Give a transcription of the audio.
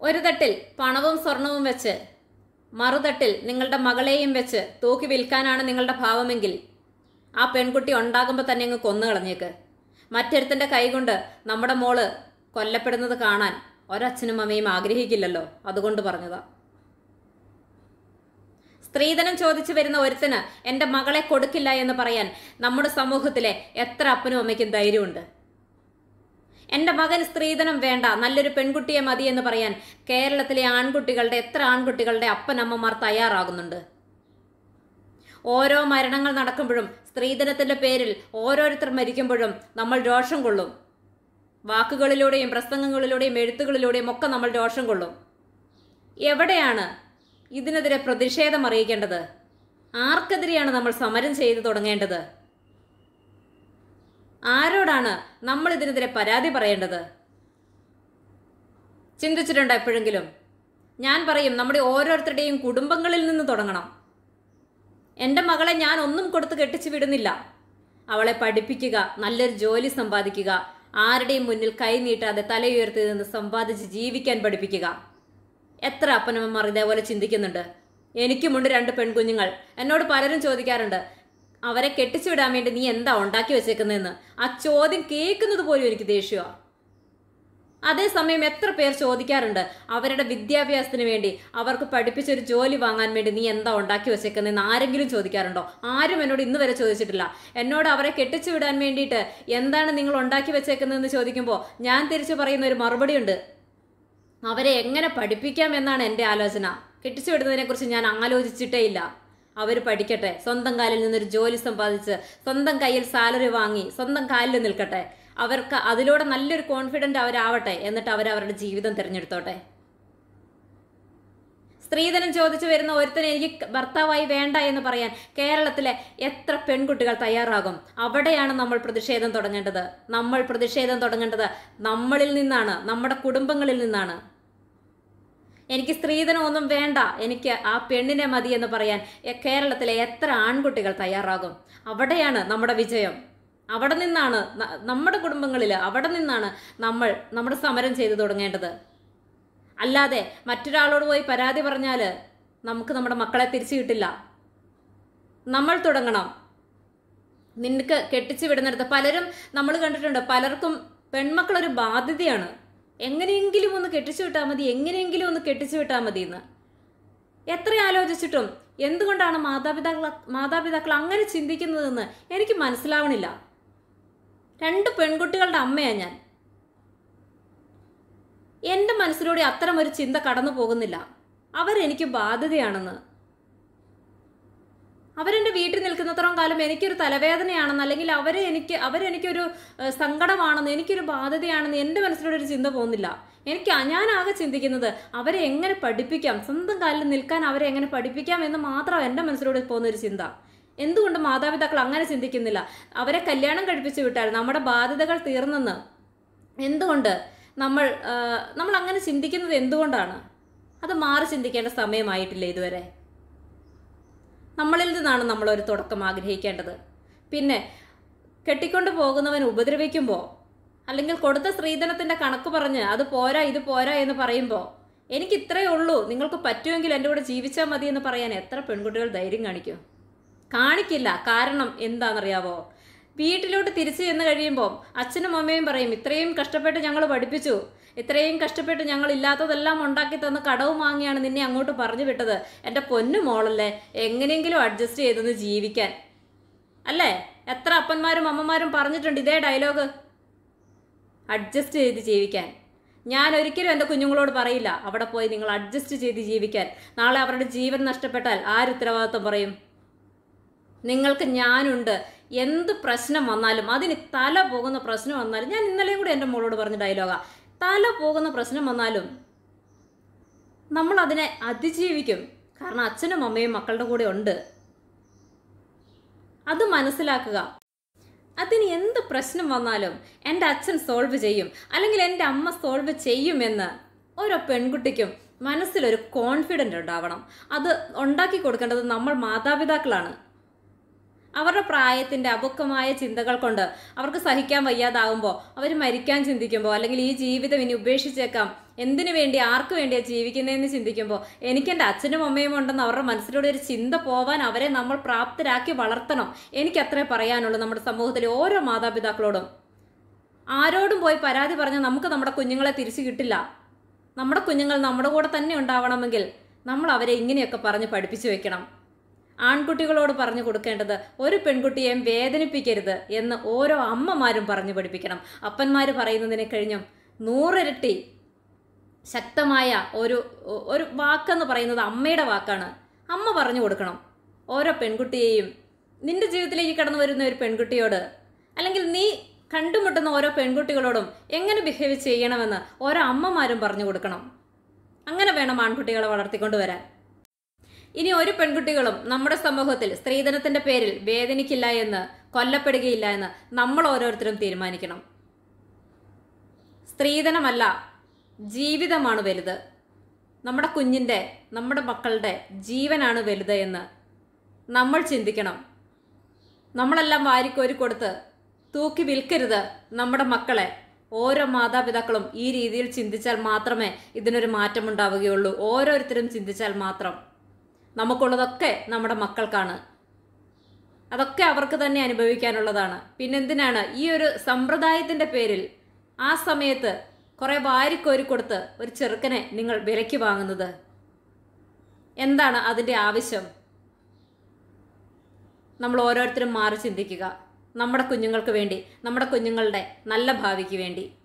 ഒരു തട്ടിൽ പണവും സ്വർണവും വെച്ച് മറുതട്ടിൽ നിങ്ങളുടെ മകളെയും വെച്ച് തൂക്കി വിൽക്കാനാണ് നിങ്ങളുടെ ഭാവമെങ്കിൽ ആ പെൺകുട്ടി ഉണ്ടാകുമ്പോൾ തന്നെ അങ്ങ് കൊന്നു കളഞ്ഞേക്ക് മറ്റൊരുത്തൻ്റെ കൈകൊണ്ട് നമ്മുടെ മോള് കൊല്ലപ്പെടുന്നത് കാണാൻ ഒരച്ഛനും അമ്മയും ആഗ്രഹിക്കില്ലല്ലോ അതുകൊണ്ട് പറഞ്ഞതാ സ്ത്രീധനം ചോദിച്ചു വരുന്ന ഒരുത്തന് എൻ്റെ മകളെ കൊടുക്കില്ല എന്ന് പറയാൻ നമ്മുടെ സമൂഹത്തിലെ എത്ര അപ്പനും അമ്മയ്ക്കും ധൈര്യമുണ്ട് എൻ്റെ മകൻ സ്ത്രീധനം വേണ്ട നല്ലൊരു പെൺകുട്ടിയെ മതി എന്ന് പറയാൻ കേരളത്തിലെ ആൺകുട്ടികളുടെ എത്ര ആൺകുട്ടികളുടെ അപ്പനമ്മമാർ തയ്യാറാകുന്നുണ്ട് ഓരോ മരണങ്ങൾ നടക്കുമ്പോഴും സ്ത്രീധനത്തിന്റെ പേരിൽ ഓരോരുത്തർ മരിക്കുമ്പോഴും നമ്മൾ രോഷം കൊള്ളും വാക്കുകളിലൂടെയും പ്രസംഗങ്ങളിലൂടെയും എഴുത്തുകളിലൂടെയും ഒക്കെ നമ്മൾ രോഷം കൊള്ളും എവിടെയാണ് ഇതിനെതിരെ പ്രതിഷേധം അറിയിക്കേണ്ടത് ആർക്കെതിരെയാണ് നമ്മൾ സമരം ചെയ്തു തുടങ്ങേണ്ടത് ആരോടാണ് നമ്മൾ ഇതിനെതിരെ പരാതി പറയേണ്ടത് ചിന്തിച്ചിട്ടുണ്ടോ എപ്പോഴെങ്കിലും ഞാൻ പറയും നമ്മുടെ ഓരോരുത്തരുടെയും കുടുംബങ്ങളിൽ നിന്ന് തുടങ്ങണം എൻ്റെ മകളെ ഞാൻ ഒന്നും കൊടുത്ത് കെട്ടിച്ചു വിടുന്നില്ല അവളെ പഠിപ്പിക്കുക നല്ലൊരു ജോലി സമ്പാദിക്കുക ആരുടെയും മുന്നിൽ കൈ നീട്ടാതെ തലയുയർത്തി നിന്ന് സമ്പാദിച്ച് ജീവിക്കാൻ പഠിപ്പിക്കുക എത്ര അപ്പനമ്മമാർ ഇതേപോലെ ചിന്തിക്കുന്നുണ്ട് എനിക്കുമുണ്ട് രണ്ട് പെൺകുഞ്ഞുങ്ങൾ എന്നോട് പലരും ചോദിക്കാറുണ്ട് അവരെ കെട്ടിച്ചു വിടാൻ വേണ്ടി നീ എന്താ ഉണ്ടാക്കി വെച്ചേക്കുന്നതെന്ന് ആ ചോദ്യം കേൾക്കുന്നത് പോലും എനിക്ക് ദേഷ്യമാണ് അതേസമയം എത്ര പേർ ചോദിക്കാറുണ്ട് അവരുടെ വിദ്യാഭ്യാസത്തിന് വേണ്ടി അവർക്ക് പഠിപ്പിച്ചൊരു ജോലി വാങ്ങാൻ വേണ്ടി നീ എന്താ ഉണ്ടാക്കി വെച്ചേക്കുന്നതെന്ന് ആരെങ്കിലും ചോദിക്കാറുണ്ടോ ആരും എന്നോട് ഇന്ന് വരെ ചോദിച്ചിട്ടില്ല എന്നോട് അവരെ കെട്ടിച്ചു വിടാൻ വേണ്ടിയിട്ട് എന്താണ് നിങ്ങൾ ഉണ്ടാക്കി വെച്ചേക്കുന്നതെന്ന് ചോദിക്കുമ്പോൾ ഞാൻ തിരിച്ചു പറയുന്ന ഒരു മറുപടിയുണ്ട് അവരെ എങ്ങനെ പഠിപ്പിക്കാം എന്നാണ് എൻ്റെ ആലോചന കെട്ടിച്ചു വിടുന്നതിനെക്കുറിച്ച് ഞാൻ ആലോചിച്ചിട്ടേ ഇല്ല അവർ പഠിക്കട്ടെ സ്വന്തം കാലിൽ നിന്നൊരു ജോലി സമ്പാദിച്ച് സ്വന്തം കയ്യിൽ സാലറി വാങ്ങി സ്വന്തം കാലിൽ നിൽക്കട്ടെ അവർക്ക് അതിലൂടെ നല്ലൊരു കോൺഫിഡൻ്റ് അവരാവട്ടെ എന്നിട്ട് അവരവരുടെ ജീവിതം തിരഞ്ഞെടുത്തോട്ടെ സ്ത്രീധനം ചോദിച്ചു വരുന്ന ഒരുത്തനെ എനിക്ക് ഭർത്താവായി വേണ്ട എന്ന് പറയാൻ കേരളത്തിലെ എത്ര പെൺകുട്ടികൾ തയ്യാറാകും അവിടെയാണ് നമ്മൾ പ്രതിഷേധം തുടങ്ങേണ്ടത് നമ്മൾ പ്രതിഷേധം തുടങ്ങേണ്ടത് നമ്മളിൽ നിന്നാണ് നമ്മുടെ കുടുംബങ്ങളിൽ നിന്നാണ് എനിക്ക് സ്ത്രീധനം ഒന്നും വേണ്ട എനിക്ക് ആ പെണ്ണിനെ മതി എന്ന് പറയാൻ എ- കേരളത്തിലെ എത്ര ആൺകുട്ടികൾ തയ്യാറാകും അവിടെയാണ് നമ്മുടെ വിജയം അവിടെ നിന്നാണ് ന- നമ്മുടെ കുടുംബങ്ങളിൽ അവിടെ നിന്നാണ് നമ്മൾ നമ്മുടെ സമരം ചെയ്തു തുടങ്ങേണ്ടത് അല്ലാതെ മറ്റൊരാളോട് പോയി പരാതി പറഞ്ഞാൽ നമുക്ക് നമ്മുടെ മക്കളെ തിരിച്ചു കിട്ടില്ല നമ്മൾ തുടങ്ങണം നിനക്ക് കെട്ടിച്ചു വിടുന്നിടത്ത് പലരും നമ്മൾ കണ്ടിട്ടുണ്ട് പലർക്കും പെൺമക്കളൊരു ബാധ്യതയാണ് എങ്ങനെയെങ്കിലും ഒന്ന് കെട്ടിച്ചു വിട്ടാൽ മതി എങ്ങനെയെങ്കിലും ഒന്ന് കെട്ടിച്ചു വിട്ടാൽ മതി എന്ന് എത്ര ആലോചിച്ചിട്ടും എന്തുകൊണ്ടാണ് മാതാപിതാക്കൾ മാതാപിതാക്കൾ അങ്ങനെ ചിന്തിക്കുന്നതെന്ന് എനിക്ക് മനസ്സിലാവണില്ല രണ്ട് പെൺകുട്ടികളുടെ അമ്മയാണ് ഞാൻ എൻ്റെ മനസ്സിലൂടെ അത്തരം ഒരു ചിന്ത കടന്നു പോകുന്നില്ല അവരെനിക്ക് ബാധ്യതയാണെന്ന് അവരെൻ്റെ വീട്ടിൽ നിൽക്കുന്നത്രയും കാലം എനിക്കൊരു തലവേദനയാണെന്ന് അല്ലെങ്കിൽ അവരെ എനിക്ക് അവരെനിക്കൊരു ഏഹ്, സങ്കടമാണെന്ന് എനിക്കൊരു ബാധ്യതയാണെന്ന് എൻ്റെ മനസ്സിലൂടെ ഒരു ചിന്ത പോകുന്നില്ല എനിക്ക് ആ- ഞാൻ ആകെ ചിന്തിക്കുന്നത് അവരെ എങ്ങനെ പഠിപ്പിക്കാം സ്വന്തം കാലിൽ നിൽക്കാൻ അവരെ എങ്ങനെ പഠിപ്പിക്കാം എന്ന് മാത്രം എൻ്റെ മനസ്സിലൂടെ പോകുന്ന ഒരു ചിന്ത എന്തുകൊണ്ട് മാതാപിതാക്കൾ അങ്ങനെ ചിന്തിക്കുന്നില്ല അവരെ കല്യാണം കഴിപ്പിച്ചു വിട്ടാൽ നമ്മുടെ ബാധ്യതകൾ തീർന്നെന്ന് എന്തുകൊണ്ട് നമ്മൾ ആ, നമ്മൾ അങ്ങനെ ചിന്തിക്കുന്നത് എന്തുകൊണ്ടാണ് അത് മാറി ചിന്തിക്കേണ്ട സമയമായിട്ടില്ല ഇതുവരെ നമ്മളിൽ നിന്നാണ് നമ്മളൊരു തുടക്കം ആഗ്രഹിക്കേണ്ടത് പിന്നെ കെട്ടിക്കൊണ്ട് പോകുന്നവൻ ഉപദ്രവിക്കുമ്പോൾ അല്ലെങ്കിൽ കൊടുത്ത സ്ത്രീധനത്തിൻ്റെ കണക്ക് പറഞ്ഞ് അത് പോരാ ഇത് പോരാ എന്ന് പറയുമ്പോൾ എനിക്ക് ഇത്രയേ ഉള്ളൂ നിങ്ങൾക്ക് പറ്റുമെങ്കിൽ എൻ്റെ കൂടെ ജീവിച്ചാൽ മതി എന്ന് പറയാൻ എത്ര പെൺകുട്ടികൾ ധൈര്യം കാണിക്കും കാണിക്കില്ല കാരണം എന്താണെന്നറിയാവോ വീട്ടിലോട്ട് തിരിച്ചു ചെന്ന് കഴിയുമ്പോൾ അച്ഛനും അമ്മയും പറയും ഇത്രയും കഷ്ടപ്പെട്ട് ഞങ്ങൾ പഠിപ്പിച്ചു ഇത്രയും കഷ്ടപ്പെട്ട് ഞങ്ങൾ ഇല്ലാത്തതെല്ലാം ഉണ്ടാക്കി തന്ന് കടവും വാങ്ങിയാണ് നിന്നെ അങ്ങോട്ട് പറഞ്ഞു വിട്ടത് എൻ്റെ പൊന്നു മോളല്ലേ എങ്ങനെയെങ്കിലും അഡ്ജസ്റ്റ് ചെയ്തൊന്ന് ജീവിക്കാൻ അല്ലേ എത്ര അപ്പന്മാരും അമ്മമാരും പറഞ്ഞിട്ടുണ്ട് ഇതേ ഡയലോഗ് അഡ്ജസ്റ്റ് ചെയ്ത് ജീവിക്കാൻ ഞാൻ ഒരിക്കലും എൻ്റെ കുഞ്ഞുങ്ങളോട് പറയില്ല അവിടെ പോയി നിങ്ങൾ അഡ്ജസ്റ്റ് ചെയ്ത് ജീവിക്കാൻ നാളെ അവരുടെ ജീവൻ നഷ്ടപ്പെട്ടാൽ ആര് ഉത്തരവാദിത്വം പറയും നിങ്ങൾക്ക് ഞാനുണ്ട് എന്ത് പ്രശ്നം വന്നാലും അതിന് തല പോകുന്ന പ്രശ്നം വന്നാലും ഞാൻ ഇന്നലെയും കൂടി എൻ്റെ മോളോട് പറഞ്ഞ ഡയലോഗാ തല പോകുന്ന പ്രശ്നം വന്നാലും നമ്മൾ അതിനെ അതിജീവിക്കും കാരണം അച്ഛനും അമ്മയും മക്കളുടെ കൂടെ ഉണ്ട് അത് മനസ്സിലാക്കുക അതിന് എന്ത് പ്രശ്നം വന്നാലും എൻ്റെ അച്ഛൻ സോൾവ് ചെയ്യും അല്ലെങ്കിൽ എൻ്റെ അമ്മ സോൾവ് ചെയ്യുമെന്ന് ഓരോ പെൺകുട്ടിക്കും മനസ്സിലൊരു കോൺഫിഡൻ്റ് ഉണ്ടാവണം അത് ഉണ്ടാക്കി കൊടുക്കേണ്ടത് നമ്മൾ മാതാപിതാക്കളാണ് അവരുടെ പ്രായത്തിന്റെ അപക്വമായ ചിന്തകൾ കൊണ്ട് അവർക്ക് സഹിക്കാൻ വയ്യാതാകുമ്പോൾ അവർ മരിക്കാൻ ചിന്തിക്കുമ്പോൾ അല്ലെങ്കിൽ ഈ ജീവിതം ഇനി ഉപേക്ഷിച്ചേക്കാം എന്തിനു വേണ്ടി ആർക്ക് വേണ്ടിയാണ് ജീവിക്കുന്നതെന്ന് ചിന്തിക്കുമ്പോൾ എനിക്ക് എൻ്റെ അച്ഛനും അമ്മയും ഉണ്ടെന്ന് അവരുടെ മനസ്സിലൂടെ ഒരു ചിന്ത പോവാൻ അവരെ നമ്മൾ പ്രാപ്തരാക്കി വളർത്തണം എനിക്ക് അത്രേ പറയാനുള്ളൂ നമ്മുടെ സമൂഹത്തിലെ ഓരോ മാതാപിതാക്കളോടും ആരോടും പോയി പരാതി പറഞ്ഞാൽ നമുക്ക് നമ്മുടെ കുഞ്ഞുങ്ങളെ തിരിച്ചു കിട്ടില്ല നമ്മുടെ കുഞ്ഞുങ്ങൾ നമ്മുടെ കൂടെ തന്നെ ഉണ്ടാവണമെങ്കിൽ നമ്മൾ അവരെ ഇങ്ങനെയൊക്കെ പറഞ്ഞ് പഠിപ്പിച്ചു വെക്കണം ആൺകുട്ടികളോട് പറഞ്ഞു കൊടുക്കേണ്ടത് ഒരു പെൺകുട്ടിയെയും വേദനിപ്പിക്കരുത് എന്ന് ഓരോ അമ്മമാരും പറഞ്ഞു പഠിപ്പിക്കണം അപ്പന്മാർ പറയുന്നതിനെ കഴിഞ്ഞും നൂറിരട്ടി ശക്തമായ ഒരു ഒരു വാക്കെന്ന് പറയുന്നത് അമ്മയുടെ വാക്കാണ് അമ്മ പറഞ്ഞു കൊടുക്കണം ഓരോ പെൺകുട്ടിയെയും നിന്റെ ജീവിതത്തിലേക്ക് കടന്നു വരുന്ന ഒരു പെൺകുട്ടിയോട് അല്ലെങ്കിൽ നീ കണ്ടുമുട്ടുന്ന ഓരോ പെൺകുട്ടികളോടും എങ്ങനെ ബിഹേവ് ചെയ്യണമെന്ന് ഓരോ അമ്മമാരും പറഞ്ഞു കൊടുക്കണം അങ്ങനെ വേണം ആൺകുട്ടികളെ വളർത്തിക്കൊണ്ടുവരാൻ ഇനി ഒരു പെൺകുട്ടികളും നമ്മുടെ സമൂഹത്തിൽ സ്ത്രീധനത്തിന്റെ പേരിൽ വേദനിക്കില്ല എന്ന് കൊല്ലപ്പെടുകയില്ല എന്ന് നമ്മൾ ഓരോരുത്തരും തീരുമാനിക്കണം സ്ത്രീധനമല്ല ജീവിതമാണ് വലുത് നമ്മുടെ കുഞ്ഞിൻ്റെ നമ്മുടെ മക്കളുടെ ജീവനാണ് വലുത് എന്ന് നമ്മൾ ചിന്തിക്കണം നമ്മളെല്ലാം വാരിക്കോരി കൊടുത്ത് തൂക്കി വിൽക്കരുത് നമ്മുടെ മക്കളെ ഓരോ മാതാപിതാക്കളും ഈ രീതിയിൽ ചിന്തിച്ചാൽ മാത്രമേ ഇതിനൊരു മാറ്റമുണ്ടാവുകയുള്ളൂ ഓരോരുത്തരും ചിന്തിച്ചാൽ മാത്രം നമുക്കുള്ളതൊക്കെ നമ്മുടെ മക്കൾക്കാണ് അതൊക്കെ അവർക്ക് തന്നെ അനുഭവിക്കാനുള്ളതാണ് പിന്നെന്തിനാണ് ഈ ഒരു സമ്പ്രദായത്തിന്റെ പേരിൽ ആ സമയത്ത് കുറെ വാരിക്കോരി കൊടുത്ത് ഒരു ചെറുക്കനെ നിങ്ങൾ വിലയ്ക്ക് വാങ്ങുന്നത് എന്താണ് അതിൻ്റെ ആവശ്യം നമ്മൾ ഓരോരുത്തരും മാറി ചിന്തിക്കുക നമ്മുടെ കുഞ്ഞുങ്ങൾക്ക് വേണ്ടി നമ്മുടെ കുഞ്ഞുങ്ങളുടെ നല്ല ഭാവിക്ക് വേണ്ടി